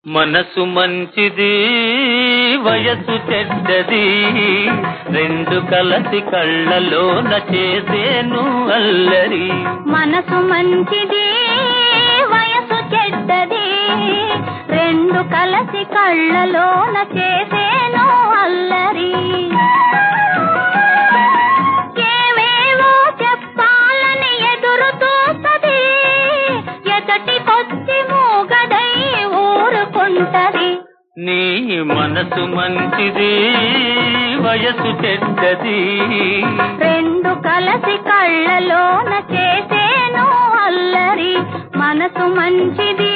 మనసు మంచిది వయసు చెడ్డది రెండు కలసి కళ్ళలోన చేసేను అల్లరి మనసు మంచిది వయసు చెడ్డది రెండు కలసి కళ్ళలోన చేసేను అల్లరి ఏవేవో చెప్పాలని ఎదురు చూస్తది ఎదటికొచ్చి మూగదై ఊరుకుంటది నీ మనసు మంచిది వయసు చెడ్డది రెండు కలసి కళ్ళలోన చేసేను అల్లరి మనసు మంచిది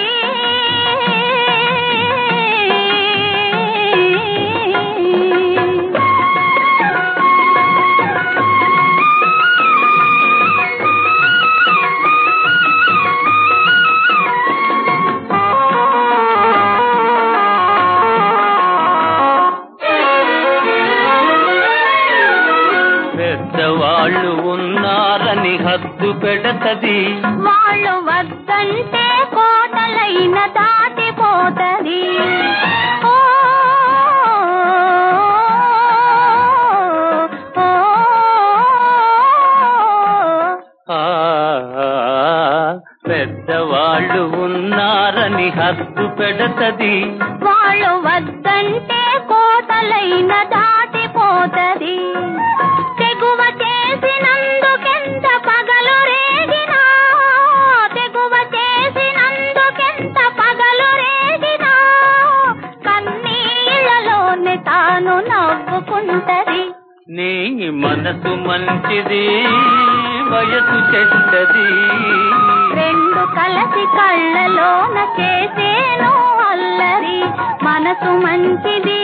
పెద్దవాళ్ళు ఉన్నారని హద్దు పెడతది వాళ్ళు వద్దంటే కోటలైన దాటిపోతది ఓ, ఓ, ఆ పెద్దవాళ్ళు ఉన్నారని హద్దు పెడతది వాళ్ళు వద్దంటే కోటలైన దాటిపోతది తెగువ చేసినందుకెంత పగలు రేగినా తెగువ చేసినందుకెంత పగలు రేగినా కన్నీళ్ళలోనే తాను నవ్వుకుంటది నీ మనసు మంచిది వయసు చెడ్డది రెండు కలసి కళ్ళలోన చేసేను అల్లరి మనసు మంచిది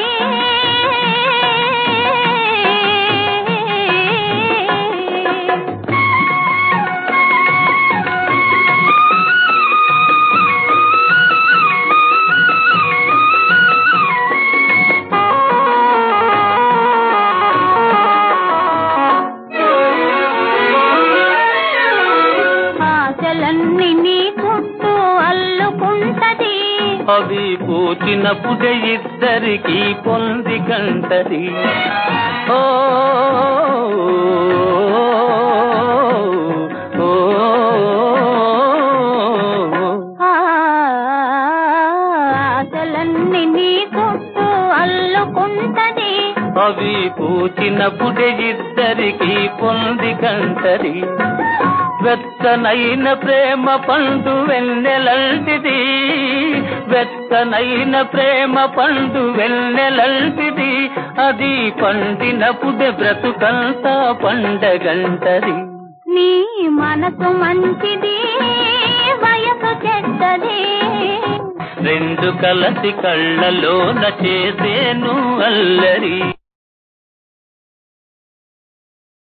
ఆశలన్నీ నీ చుట్టూ అల్లుకుంటది అవి పూచినప్పుడే ఇద్దరికి పొంది కంటది ఓ ఓ, ఆ, ఆశలన్నీ నీ చుట్టూ అల్లుకుంటది అవి పూచినప్పుడే ఇద్దరికి పొంది కంటది వెచ్చనైన ప్రేమ పండు వెన్నెలంటిది వెచ్చనైన ప్రేమ పండు వెన్నెలంటిది అది పండినప్పుడే బ్రతుకంతా పండగంటది నీ మనసు మంచిది వయసు చెడ్డది రెండు కలసి కళ్ళలోన చేసేను అల్లరి